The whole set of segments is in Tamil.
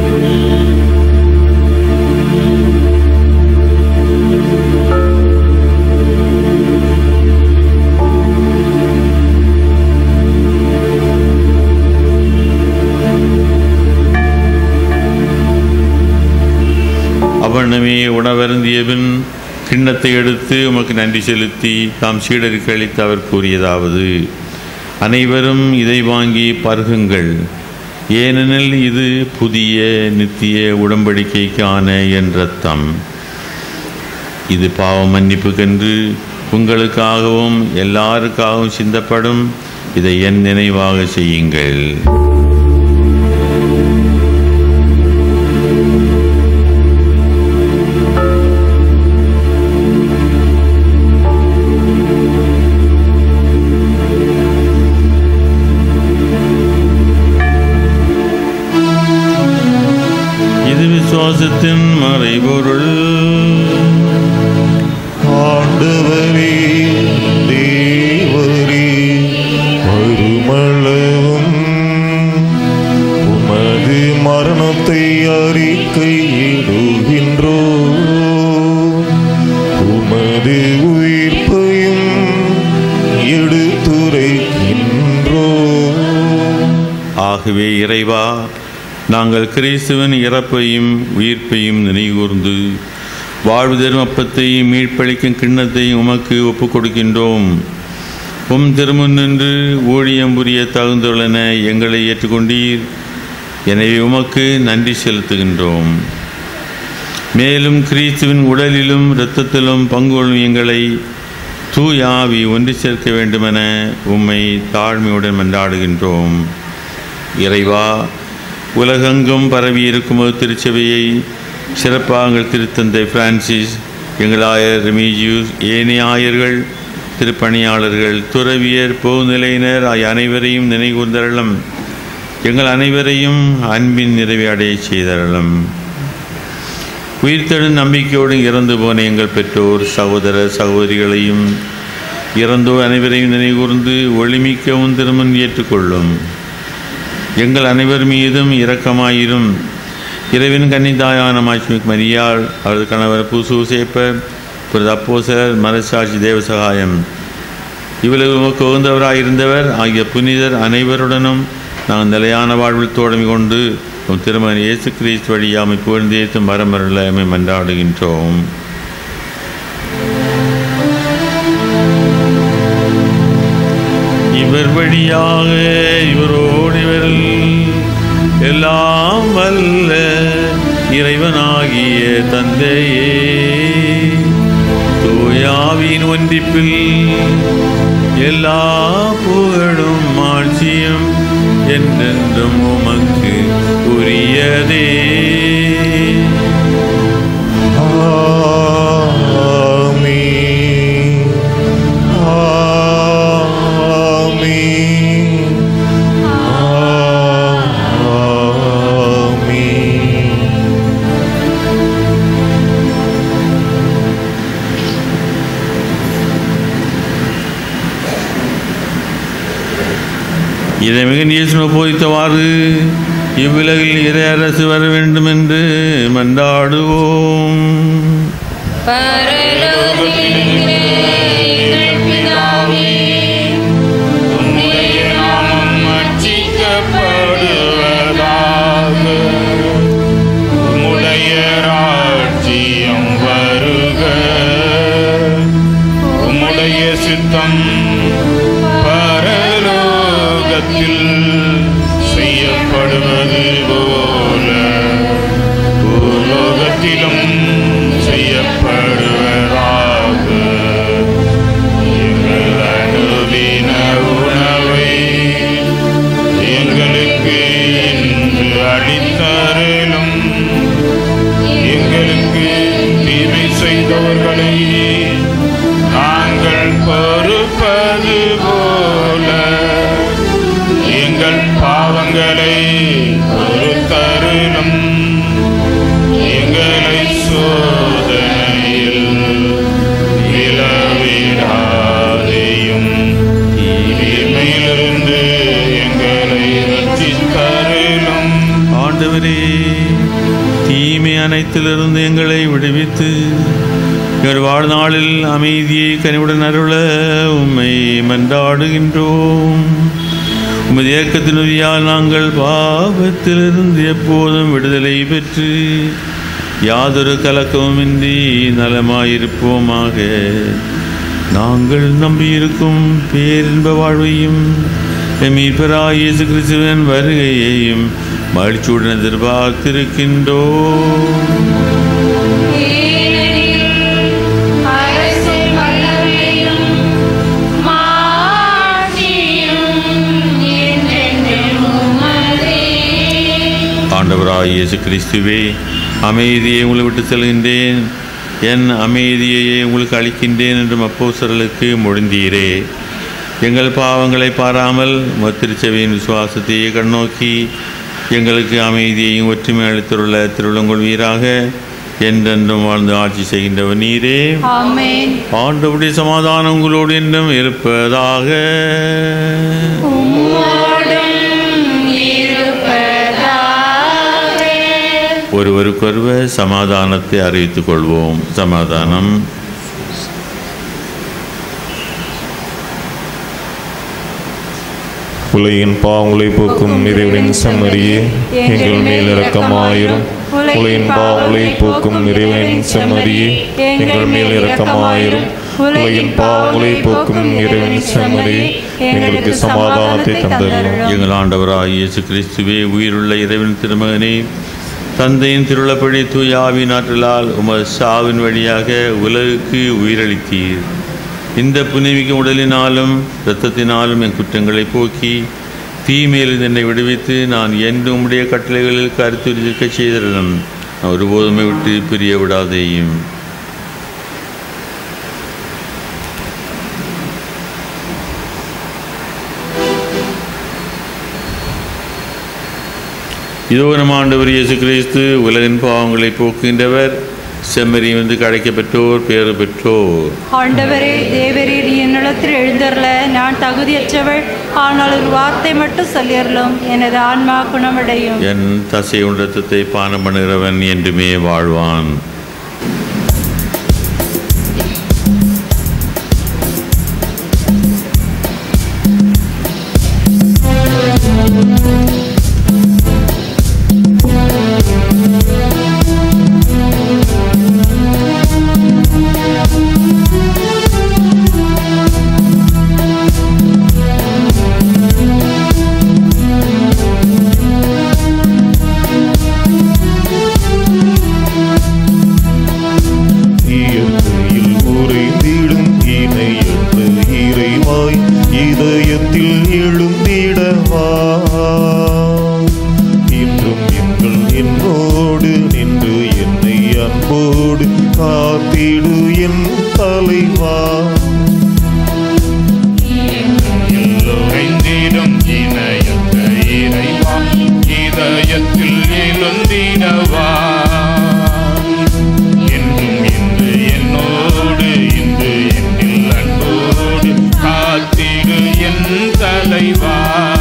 அவ்வண்ணமே உணவருந்திய பின் கிண்ணத்தை எடுத்து உமக்கு நன்றி செலுத்தி தாம் சீடருக்கு அளித்து அவர் கூறியதாவது அனைவரும் இதை வாங்கி பருகுங்கள் ஏனெனில் இது புதிய நித்திய உடன்படிக்கைக்கான என் ரத்தம் இது பாவ மன்னிப்புக்கென்று உங்களுக்காகவும் எல்லாருக்காகவும் சிந்தப்படும் இதை என் நினைவாக செய்யுங்கள் இது விசுவாசத்தின் மறைபொருள் ஆண்டவரே தேவரே மறுமளவும் உமது மரணத்தை அறிக்கையிடுகின்றோ உமது உயிர்ப்பையும் எடுத்துரைக்கின்றோ ஆகவே இறைவா நாங்கள் கிறிஸ்துவின் இறப்பையும் உயிர்ப்பையும் நினைகூர்ந்து வாழ்வு தரும் அப்பத்தையும் மீட்பளிக்கும் கிண்ணத்தையும் உமக்கு ஒப்புக் கொடுக்கின்றோம் உம் திருமுன் நின்று ஊழியம் புரிய தகுந்துள்ளன எங்களை ஏற்றுக்கொண்டீர் எனவே உமக்கு நன்றி செலுத்துகின்றோம் மேலும் கிறிஸ்துவின் உடலிலும் இரத்தத்திலும் பங்கு கொள்ளும் எங்களை தூய ஆவி ஒன்று சேர்க்க வேண்டுமென உம்மை தாழ்மையுடன் மன்றாடுகின்றோம் இறைவா உலகெங்கும் பரவி இருக்கும் ஒரு திருச்சபையை சிறப்பாக எங்கள் திருத்தந்தை பிரான்சிஸ் எங்கள் ஆயர் ரெமிஜியூஸ் ஏனைய ஆயர்கள் திருப்பணியாளர்கள் துறவியர் பொதுநிலையினர் ஆகிய அனைவரையும் நினைகூர்ந்தரலும் எங்கள் அனைவரையும் அன்பின் நிறைவை அடைய செய்தரலும் உயிர்த்தெழும் நம்பிக்கையோடு இறந்து போன எங்கள் பெற்றோர் சகோதர சகோதரிகளையும் இறந்தோர் அனைவரையும் நினைகூர்ந்து ஒளிமிக்கவும் திருமண் ஏற்றுக்கொள்ளும் எங்கள் அனைவர் மீதும் இரக்கமாயிரும் இறைவன் கன்னிதாயான மாட்சிமிக் மரியாள் அவரது கணவர் பூசூசேப்பர் பிறகு அப்போசர் மனசாட்சி தேவசகாயம் இவ்வளவு உமக்கு உகந்தவராயிருந்தவர் ஆகிய புனிதர் அனைவருடனும் நாங்கள் நிலையான வாழ்வில் தோழமை கொண்டு உம் திருமணம் இயேசு கிறிஸ்து வழியாமை புகழ்ந்தேத்தும் மரமருளமை மன்றாடுகின்றோம் இவர் வழியாக இவரோடு இவரில் எல்லாம் வல்ல இறைவனாகிய தந்தையே தூயாவின் ஒன்றிப்பில் எல்லா புகழும் ஆட்சியும் என்றென்றும் உமக்கு உரியதே ஆமென். ஆமென். ஆமென். இதை மிக இயேசு போதித்தவாறு இவ்வுலகில் இறை அரசு வர வேண்டும் என்று மன்றாடுவோம் பரலோகத்தில் எங்கள் பிதாவே, உம்முடைய நாமம் அர்ச்சிக்கப்படுவதாக உம்முடைய ராஜ்யம் வருக உம்முடைய சித்தம் பரலோகத்தில் செய்யப்படுவது போல பூலோகத்திலும் செய்யப்படுவதாக எங்கள் தீமை அனைத்திலிருந்து எங்களை விடுவித்து எங்கள் வாழ்நாளில் அமைதியை கனிவுடன் அருள உம்மை மன்றாடுகின்றோம் உமது இயக்கத்தின் உதவியால் நாங்கள் பாவத்திலிருந்து எப்போதும் விடுதலை பெற்று யாதொரு கலக்கமுமின்றி நலமாயிருப்போமாக நாங்கள் நம்பியிருக்கும் பேரின்ப வாழ்வையும் எமீபராய் இயேசு கிறிஸ்துவின் வருகையையும் மகிழ்ச்சியுடன் எதிர்பார்த்திருக்கின்றோம் ஏனெனில் அரசும் வல்லமையும் மாட்சியும் என்றென்றும் உமதே. ஆண்டவராய் இயேசு கிறிஸ்துவே அமைதியை உங்களை விட்டு செல்கின்றேன் என் அமைதியையே உங்களுக்கு அளிக்கின்றேன் என்றும் அப்போஸ்தலர்களுக்கு மொழிந்தீரே எங்கள் பாவங்களை பாராமல் மத்திருச்சபையின் விசுவாசத்தையே கண்ணோக்கி எங்களுக்கு அமைதியையும் ஒற்றுமை அளித்துள்ள திருவிழங்கொள்வீராக என்றென்றும் வாழ்ந்து ஆட்சி செய்கின்றவர் நீரே ஆமென் ஆண்டவருடைய சமாதானம் உங்களோடு என்றும் இருப்பதாக உம்மோடும் இருப்பதாக ஒருவருக்கொருவர் சமாதானத்தை அறிவித்துக் கொள்வோம் சமாதானம் உலகின் பாவங்களை போக்கும் இறைவனின் செம்மறியே எங்கள் மேல் இரக்கமாயிரும் உலகின் பாவங்களை போக்கும் இறைவனின் செம்மறியே எங்கள் மேல் இரக்கமாயிரும் உலகின் பாவங்களை போக்கும் இறைவனின் செம்மறியே எங்களுக்கு சமாதானத்தை தந்தருளும் எங்கள் ஆண்டவராய் இயேசு கிறிஸ்துவே உயிருள்ள இறைவன் திருமகனே தந்தையின் திருளப்படி தூயாவின் ஆற்றலால் உமது சாவின் வழியாக உலகுக்கு உயிரளித்தீர் இந்த புனிமிக்க உடலினாலும் இரத்தத்தினாலும் என் குற்றங்களை போக்கி தீமையில் என்னை விடுவித்து நான் என்று உம்முடைய கட்டளைகளில் கருத்துரிக்க செய்திருந்தேன் நான் ஒருபோதுமே விட்டு பிரிய விடாதேயும் இதோ நம் ஆண்டவர் இயேசு கிறிஸ்து உலகின் பாவங்களை போக்குகின்றவர் செம்மறி வந்து கிடைக்க பெற்றோர் பேறு பெற்றோர் ஆண்டவரே தேவரீர் என்னிடத்தில் எழுந்தருள நான் தகுதியற்றவள் ஆனால் ஒரு வார்த்தை மட்டும் சொல்லியறலும் எனது ஆன்மா குணமடையும் என் தசை உண்டத்தை பானம் பண்ணுகிறவன் என்றுமே வாழ்வான் இயற்கையில் உறைந்திடும் இணையற்ற இறைவாய் இதயத்தில் எழுந்திடவா இன்றும் எங்கள் என்னோடு நின்று என்னை அன்போடு காத்திடு என் தலைவா எல்லோரைந்திடும் இணையற்ற இறைவா இதயத்தில் எழுந்திடவா என்றும் இன்று என்னோடு இன்று என்னில் அன்போடு காத்திடு என் தலைவா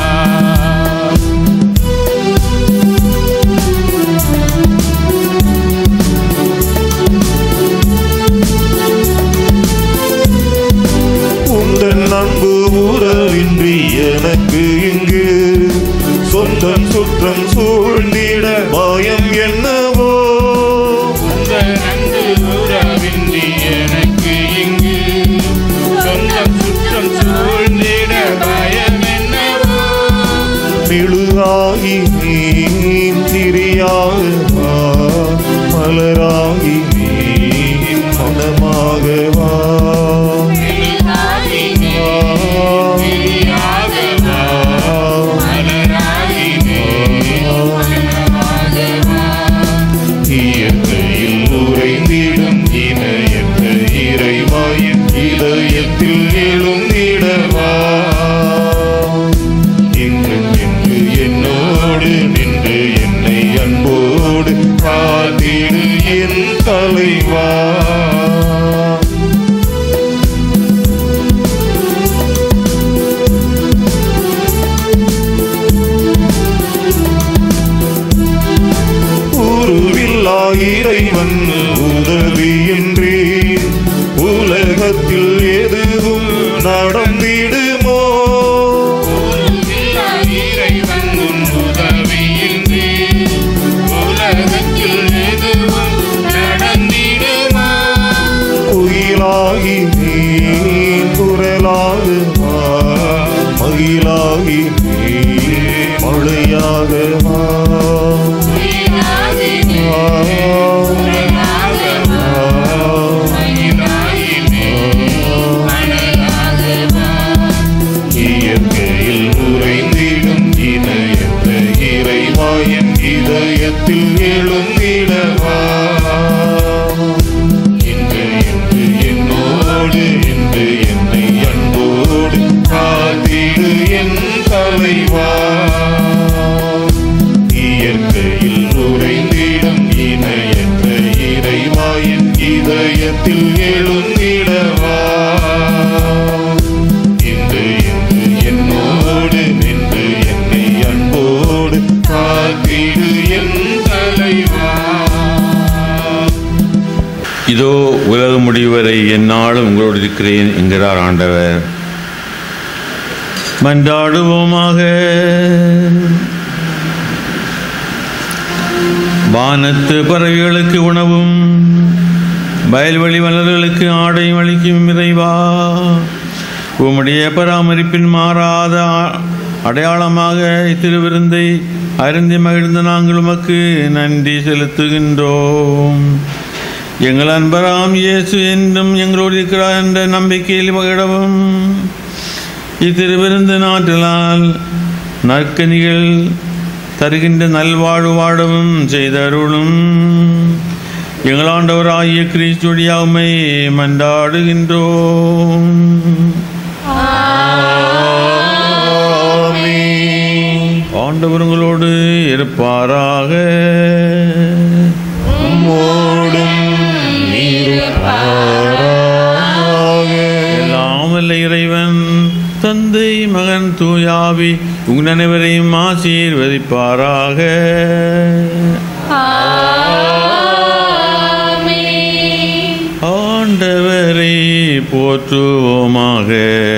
உந்தன் அன்பு உறவின்றி எனக்கு இங்கு சொந்தம் சுற்றம் சூழ்ந்திட பயம் என்னவோ உங்கள் அன்பு உறவின்றி எனக்கு இங்கு சொந்தம் சுற்றம் சூழ்ந்திட பயம் என்னவோ மிழுகாகி நீ திரியாக வா மலராகி நீ மனமாக வா மெழுகாகி நீ திரியாக வா, மலராகி நீ மனமாக வா. இயற்கையில் உறைந்திடும் இணையற்ற இறைவாயின் இதயத்தில் எழுந்திடவா இன்று நின்று என்னோடு நின்று என்னை அன்போடு காத்திடு என் தலைவா எல்லா இறைவன் உதவியின்றி உலகத்தில் எதுவும் நடந்திடுமோ இறைவன் உன் உதவியின்றி உலகத்தில் எதுவும் நடந்திடுமா குயிலாகி நீ குரலாகுமா மயிலாகி நீ மழையாகவா உயிராகி நீ உலகாகவா மயிலாகி நீ மழையாகவா இயற்கையில் உறைந்திடும் இணையத்த இறைவாயன் இதயத்தில் எழுந்திடவா இன்று என்று என்னோடு இன்று என்னை அன்போடு காத்திடு என் தலைவா இயற்கையில் உறைந்திடும் இணையற்ற இறைவாயன் இதயத்தில் எழுந்திடவா இன்று என்று என்னோடு நின்று என்னை அன்போடு காத்திடு என் தலைவா இதோ உலக முடிவு வரை என்னாலும் உங்களோடு இருக்கிறேன் என்கிறார் ஆண்டவர் மன்றாடுவோமாக வானத்து பறவைகளுக்கு உணவும் வயல்வெளி மலர்களுக்கு ஆடையும் அளிக்கும் இறைவா உம்முடைய பராமரிப்பின் மாறாத ஆ- அடையாளமாக இத்திருவிருந்தை அருந்தி மகிழ்ந்த நாங்கள் உமக்கு நன்றி செலுத்துகின்றோம் எங்கள் அன்பராம் இயேசு என்றும் எங்களோடு இருக்கிறார் என்ற நம்பிக்கையில் மகிழவும் இத்திருவிருந்து நாட்டிலால் நற்கனிகள் தருகின்ற நல்வாழ்வு வாழவும் செய்தருளும் எங்கள் ஆண்டவராகிய கிறிஸ்துடியாமை மன்றாடுகின்றோம் ஆண்டவர் உங்களோடு இருப்பாராக மோடும் நீருப்பாராக எல்லாம் வல்ல இறைவன் தந்தை மகன் தூயாவி உங்கள் அனைவரையும் ஆசீர்வதிப்பாராக ஆண்டவரை போற்றுவோமாக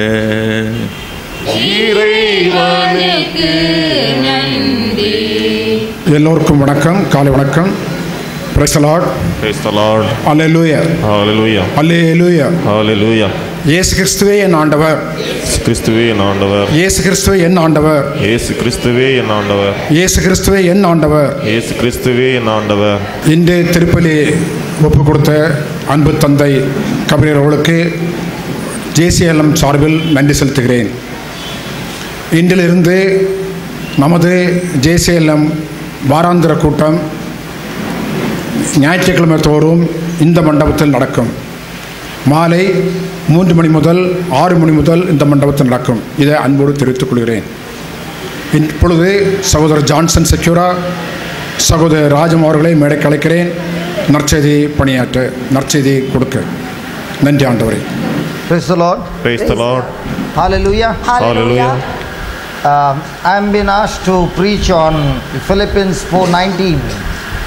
இறைவனுக்கு நன்றி எல்லோருக்கும் வணக்கம் காலை வணக்கம் பிரசலாட் Praise the Lord. Hallelujah Hallelujah. Hallelujah Hallelujah. இயேசு கிறிஸ்துவே என் ஆண்டவர் கிறிஸ்துவே என் ஆண்டவர் இயேசு கிறிஸ்துவே என் ஆண்டவர் இயேசு கிறிஸ்துவே என் ஆண்டவர் இயேசு கிறிஸ்துவே என் ஆண்டவர் இயேசு கிறிஸ்துவே என் ஆண்டவர் இன்று திருப்பலி ஒப்பு கொடுத்த அன்பு தந்தை கபிரியர் அவர்களுக்கு ஜேசிஎல்எம் சார்பில் நன்றி செலுத்துகிறேன் இன்றிலிருந்து நமது ஜேசிஎல்எம் வாராந்திர கூட்டம் ஞாயிற்றுக்கிழமை தோறும் இந்த மண்டபத்தில் நடக்கும் மாலை மூன்று மணி முதல் ஆறு மணி முதல் இந்த மண்டபத்தில் நடக்கும் இதை அன்போடு தெரிவித்துக் கொள்கிறேன் இப்பொழுது சகோதரர் ஜான்சன் செக்யூரா சகோதரர் ராஜம் அவர்களை மேடைக்கு அழைக்கிறேன் நற்செய்தி பணியாற்ற நற்செய்தி கொடுக்க நன்றி ஆண்டவரே Praise the Lord. Praise the Lord. Hallelujah. Hallelujah. Um, I'm been asked to preach on Philippians 4:19.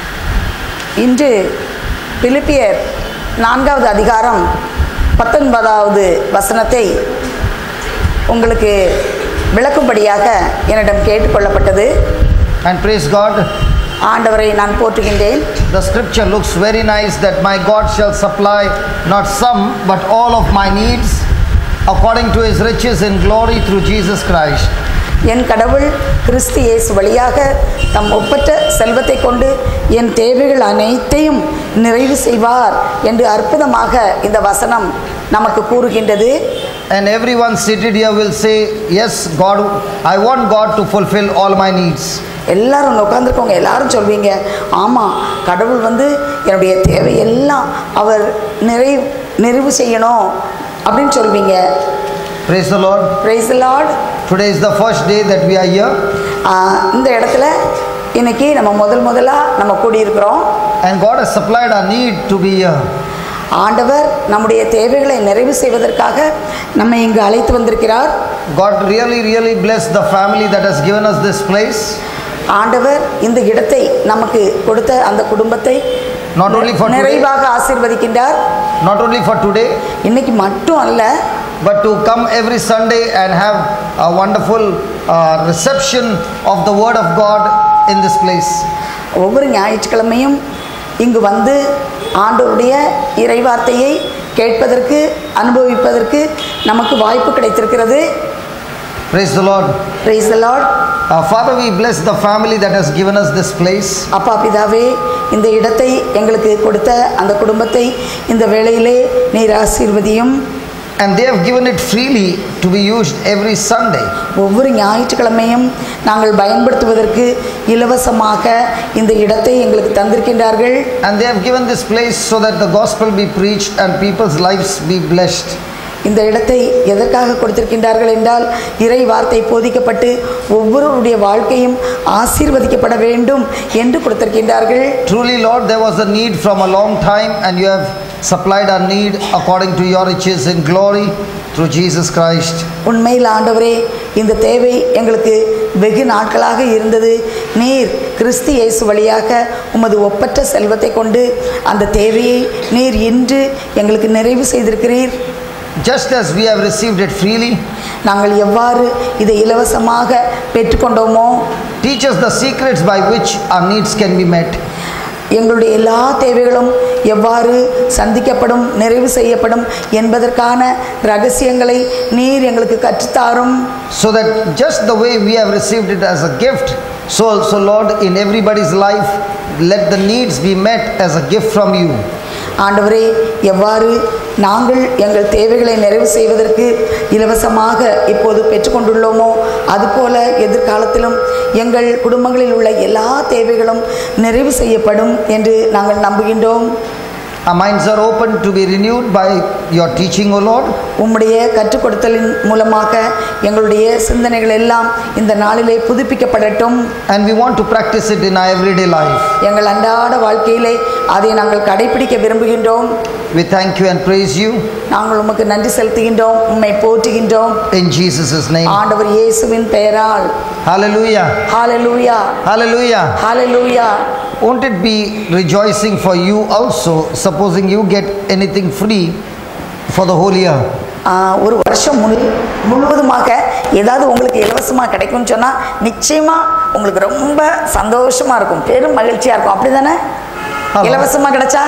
இன்று பிலிப்பியர் நான்காவது அதிகாரம் பத்தொன்பதாவது வசனத்தை உங்களுக்கு விளக்கும்படியாக என்னிடம் கேட்டுக்கொள்ளப்பட்டது And praise God, ஆண்டவரை நான் போற்றுகின்றேன் the scripture looks very nice that my God shall supply not some but all of my needs according to his riches in glory through Jesus Christ. என் கடவுள் கிறிஸ்து இயேசு வழியாக தம் ஒப்பற்ற செல்வத்தை கொண்டு என் தேவைகள் அனைத்தையும் நிறைவு செய்வார் என்று அற்புதமாக இந்த வசனம் நமக்கு கூறுகின்றது And everyone seated here will say, Yes, God, I want God to fulfill all my needs. எல்லாரும் உட்காந்துருக்கவங்க எல்லாரும் சொல்வீங்க ஆமாம் கடவுள் வந்து என்னுடைய தேவையெல்லாம் அவர் நிறைவு நிறைவு செய்யணும் அப்படின்னு சொல்வீங்க Praise the Lord. Praise Lord Today is the first day that we are here. இந்த இடத்துல இன்னைக்கு நம்ம முதல் முதலாக நம்ம கூடியிருக்கிறோம் And God has supplied our need to be here. ஆண்டவர் நம்முடைய தேவைகளை நிறைவு செய்வதற்காக நம்மை இங்கு அழைத்து வந்திருக்கிறார் God really, really bless the family that has given us this place. ஆண்டவர் இந்த இடத்தை நமக்கு கொடுத்த அந்த குடும்பத்தை Not only for today. நிறைவாக ஆசீர்வதிக்கின்றார் not only for today, இன்னைக்கு மட்டும் அல்ல but to come every Sunday and have a wonderful uh, reception of the Word of God in this place. ஒவ்வொரு ஞாயிற்றுக்கிழமையும் இங்கு வந்து ஆண்டவருடைய இறைவார்த்தையை கேட்பதற்கு அனுபவிப்பதற்கு நமக்கு வாய்ப்பு கிடைத்திருக்கிறது Praise the Lord. Praise the Lord. Uh, Father, we bless the family that has given us this place. அப்பா பிதாவே இந்த இடத்தை எங்களுக்கு கொடுத்த அந்த குடும்பத்தை இந்த வேளையிலே நீர் ஆசீர்வதியும் And they have given it freely to be used every Sunday. ஒவ்வொரு ஞாயிற்றுக்கிழமையும் நாங்கள் பயன்படுத்துவதற்கு இலவசமாக இந்த இடத்தை எங்களுக்கு தந்திருக்கின்றார்கள் And they have given this place so that the gospel be preached and people's lives be blessed. இந்த இடத்தை எதற்காக கொடுத்திருக்கின்றார்கள் என்றால் இறை வார்த்தை போதிக்கப்பட்டு ஒவ்வொருவருடைய வாழ்க்கையும் ஆசீர்வதிக்கப்பட வேண்டும் என்று கொடுத்திருக்கின்றார்கள் Truly, Lord, there was a need from a long time, and you have supplied our need according to your riches in glory through Jesus Christ. உண்மையில் ஆண்டவரே இந்த தேவை எங்களுக்கு வெகு நாட்களாக இருந்தது நீர் கிறிஸ்து இயேசு வழியாக உமது ஒப்பற்ற செல்வத்தை கொண்டு அந்த தேவையை நீர் இன்று எங்களுக்கு நிறைவு செய்திருக்கிறீர் Just as we have received it freely, நாங்கள் எவ்வாறு இதை இலவசமாக பெற்றுக்கொண்டோமோ teach us the secrets by which our needs can be met. எங்களுடைய எல்லா தேவைகளும் எவ்வாறு சந்திக்கப்படும் நிறைவு செய்யப்படும் என்பதற்கான ரகசியங்களை நீர் எங்களுக்கு கற்றுத்தாரும் So that just the way we have received it as a gift, so also, Lord, in everybody's life, let the needs be met as a gift from you. ஆண்டவரே எவ்வாறு நாங்கள் எங்கள் தேவைகளை நிறைவு செய்வதற்கு இலவசமாக இப்போது பெற்றுக்கொண்டுள்ளோமோ அதுபோல எதிர்காலத்திலும் எங்கள் குடும்பங்களில் உள்ள எல்லா தேவைகளும் நிறைவு செய்யப்படும் என்று நாங்கள் நம்புகின்றோம் Our minds are open to be renewed by your teaching, O Lord. உம்முடைய கற்றுக் கொடுத்தலின் மூலமாக எங்களுடைய சிந்தனைகள் எல்லாம் இந்த நாளிலே புதுப்பிக்கப்படட்டும் And we want to practice it in our everyday life. எங்கள் அன்றாட வாழ்க்கையிலே அதை நாங்கள் கடைபிடிக்க விரும்புகின்றோம் We thank you and praise you நாங்கள் உமக்கு நன்றி செலுத்துகின்றோம் உம்மை போற்றுகின்றோம் in Jesus' name. ஆண்டவர் இயேசுவின் பெயரால் Hallelujah. Hallelujah Hallelujah. Hallelujah Won't it be rejoicing for you also, supposing you get anything free for the whole year? ஆஹ், ஒரு வருஷம் முழு முழுவதுமாக ஏதாவது உங்களுக்கு இலவசமாக கிடைக்கும்னு சொன்னால் நிச்சயமாக உங்களுக்கு ரொம்ப சந்தோஷமாக இருக்கும் பெரும் மகிழ்ச்சியாக இருக்கும் அப்படி தானே ஆமா. இலவசமாக கிடைச்சா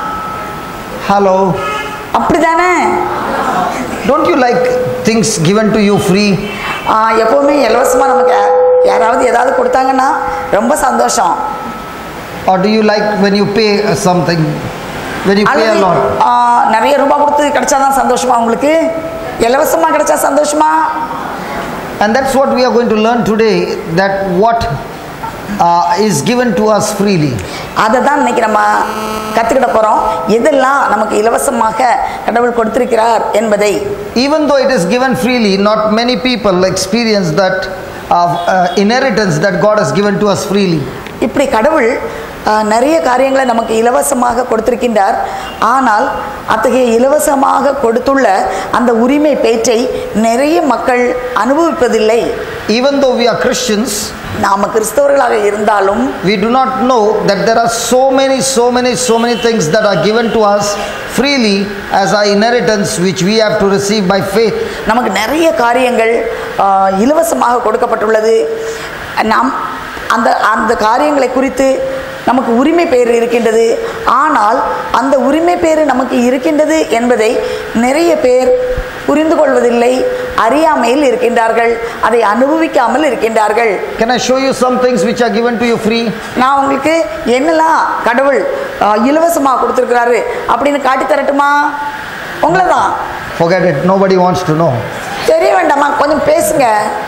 Hello. அப்படி தானே Don't you like things given to you free? எப்போவுமே இலவசமாக நமக்கு யா- யாராவது ஏதாவது கொடுத்தாங்கன்னா ரொம்ப சந்தோஷம் Or do you like when you pay uh, something, when you pay a அல்லது lot? ஆஹ், நிறைய ரூபாய் கொடுத்து கிடைச்சாதான் சந்தோஷமா உங்களுக்கு இலவசமாக கிடைச்சா சந்தோஷமா And that's what we are going to learn today that what uh, is given to us freely. அதை தான் இன்னைக்கு நம்ம கற்றுக்கிட போகிறோம் எதெல்லாம் நமக்கு இலவசமாக கடவுள் கொடுத்திருக்கிறார் என்பதை Even though it is given freely, not many people experience that uh, uh, inheritance that God has given to us freely. இப்படி கடவுள் ஆஹ், நிறைய காரியங்களை நமக்கு இலவசமாக கொடுத்திருக்கின்றார் ஆனால் அத்தகைய இலவசமாக கொடுத்துள்ள அந்த உரிமை பேற்றை நிறைய மக்கள் அனுபவிப்பதில்லை Even though we are Christians, நாம் கிறிஸ்தவர்களாக இருந்தாலும் we do not know that there are so many, so many, so many things that are given to us freely as our inheritance, which we have to receive by faith. நமக்கு நிறைய காரியங்கள் ஆஹ், இலவசமாக கொடுக்கப்பட்டுள்ளது நாம் அந்த அந்த காரியங்களை குறித்து நமக்கு உரிமை பேர் இருக்கின்றது ஆனால் அந்த உரிமை பேர் நமக்கு இருக்கின்றது என்பதை நிறைய பேர் புரிந்து கொள்வதில்லை அறியாமையில் இருக்கின்றார்கள் அதை அனுபவிக்காமல் இருக்கின்றார்கள் Can I show you some things which are given to you free? நான் உங்களுக்கு என்னெல்லாம் கடவுள் ஆஹ், இலவசமாக கொடுத்துருக்கிறாரு அப்படின்னு காட்டி தரட்டுமா உங்களை தான் Forget it, nobody wants to know. தெரிய வேண்டாமா கொஞ்சம் பேசுங்க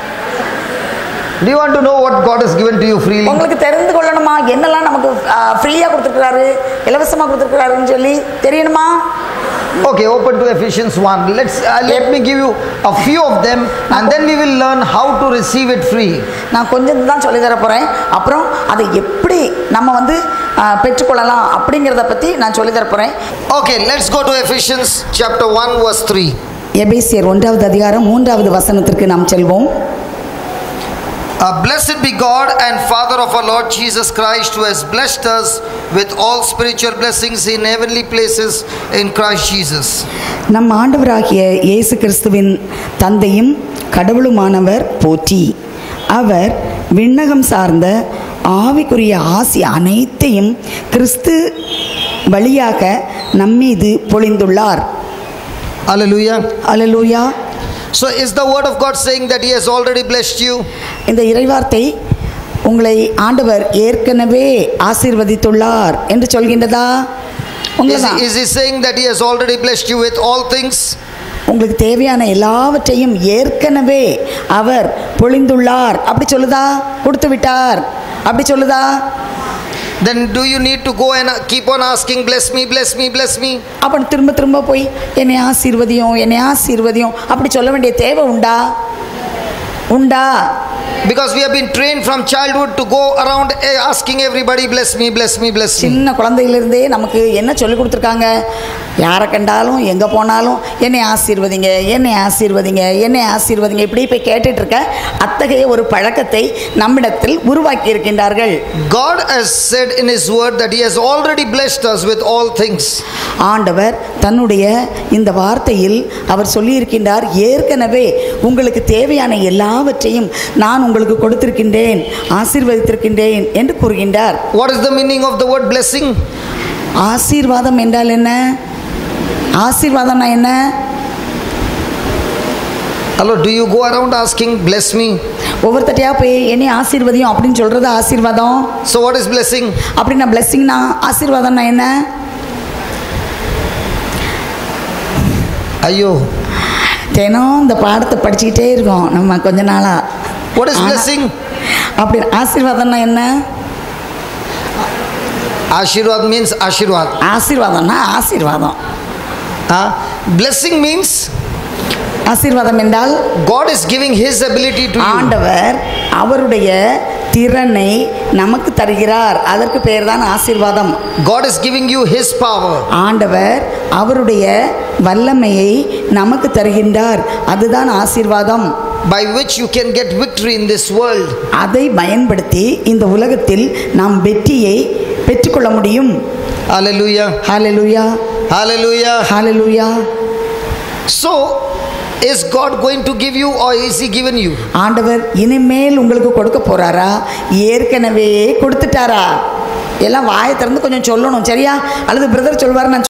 Do you want to know what God has given to you freely? உங்களுக்கு தெரிந்து கொள்ளணுமா என்னெல்லாம் நமக்கு ஃப்ரீயாக கொடுத்துருக்கிறாரு இலவசமாக கொடுத்துருக்கிறாருன்னு சொல்லி தெரியணுமா Okay, open to Ephesians 1. Let's uh, let me give you a few of them and then we will learn how to receive it free. நான் கொஞ்சம் தான் சொல்லி தர போகிறேன் அப்புறம் அதை எப்படி நம்ம வந்து ஆஹ், பெற்றுக்கொள்ளலாம் அப்படிங்கிறத பற்றி நான் சொல்லி தர போகிறேன் Okay, let's go to Ephesians chapter 1 verse 3. எபேசியர் ஒன்றாவது அதிகாரம் மூன்றாவது வசனத்திற்கு நாம் செல்வோம் Uh, blessed be God and Father of our Lord Jesus Christ, who has blessed us with all spiritual blessings in heavenly places in Christ Jesus. நம் ஆண்டவராகிய இயேசு கிறிஸ்துவின் தந்தையும் கடவுளுமானவர் போற்றி அவர் விண்ணகம் சார்ந்த ஆவிக்குரிய ஆசி அனைத்தையும் கிறிஸ்து வழியாக நம்மீது பொழிந்துள்ளார் Hallelujah. Hallelujah So, is the word of God saying that He has already blessed you? இந்த இறைவார்த்தை உங்களை ஆண்டவர் ஏற்கனவே ஆசீர்வதித்துள்ளார் என்று சொல்கின்றதா Is உங்களதான் he, is he saying that He has already blessed you with all things? உங்களுக்கு தேவையான எல்லாவற்றையும் ஏற்கனவே அவர் பொழிந்துள்ளார் அப்படி சொல்லுதா கொடுத்து விட்டார் அப்படி சொல்லுதா Then do you need to go and uh, keep on asking, bless me, bless me, bless me? அப்படி திரும்ப திரும்ப போய் என்னை ஆசீர்வதியும் என்னை ஆசீர்வதியும் அப்படி சொல்ல வேண்டிய தேவை உண்டா உண்டா Because we have been trained from childhood to go around eh, asking everybody, bless me, bless me, bless me. சின்ன குழந்தையிலிருந்தே நமக்கு என்ன சொல்லி கொடுத்துருக்காங்க யாரை கண்டாலும் எங்கே போனாலும் என்னை ஆசீர்வதிங்க என்னை ஆசீர்வதிங்க என்னை ஆசீர்வதிங்க இப்படி போய் கேட்டுட்டு இருக்க அத்தகைய ஒரு பழக்கத்தை நம்மிடத்தில் உருவாக்கி இருக்கின்றார்கள் God has said in His word that He has already blessed us with all things. ஆண்டவர் தன்னுடைய இந்த வார்த்தையில் அவர் சொல்லியிருக்கின்றார் ஏற்கனவே உங்களுக்கு தேவையான எல்லாவற்றையும் நான் உங்களுக்கு கொடுத்திருக்கின்றேன் ஆசீர்வதித்திருக்கின்றேன் என்று கூறுகின்றார் What is the meaning of the word blessing? ஆசீர்வாதம் என்றால் என்ன ஆசீர்வாதம்னா என்ன Hello, do you go around asking, bless me? ஒவ்வொருத்தட்டையா போய் என்னை ஆசீர்வதியும் அப்படின்னு சொல்றது ஆசீர்வாதம் So, what is blessing? அப்படின்னா பிளெஸ்ஸிங்னா ஆசீர்வாதம்னா என்ன Ayo. தினம் இந்த பாடத்தை படிச்சுக்கிட்டே இருக்கோம் நம்ம கொஞ்ச நாளா What is ஆனா, blessing? அப்படி ஆசீர்வாதம்னா என்ன Ashirwad means Ashirwad. ஆசீர்வாதம்னா ஆசீர்வாதம் Huh? Blessing means ஆசீர்வாதம் என்றால் God is giving His ability to you. ஆண்டவர் அவருடைய திறனை நமக்கு தருகிறார் அதற்கு பெயர் தான் ஆசீர்வாதம் God is giving you His power. ஆண்டவர் அவருடைய வல்லமையை நமக்கு தருகின்றார் அதுதான் ஆசீர்வாதம் by which you can get victory in this world. அதை பயன்படுத்தி இந்த உலகத்தில் நாம் வெற்றியை பெற்றுக்கொள்ள முடியும் Hallelujah. Hallelujah Hallelujah. Hallelujah So, is God going to give you or is He given you? ஆண்டவர் இனிமேல் உங்களுக்கு கொடுக்க போறாரா ஏற்கனவே கொடுத்துட்டாரா எல்லாம் வாயை திறந்து கொஞ்சம் சொல்லணும் சரியா அல்லது பிரதர் சொல்வார் நான்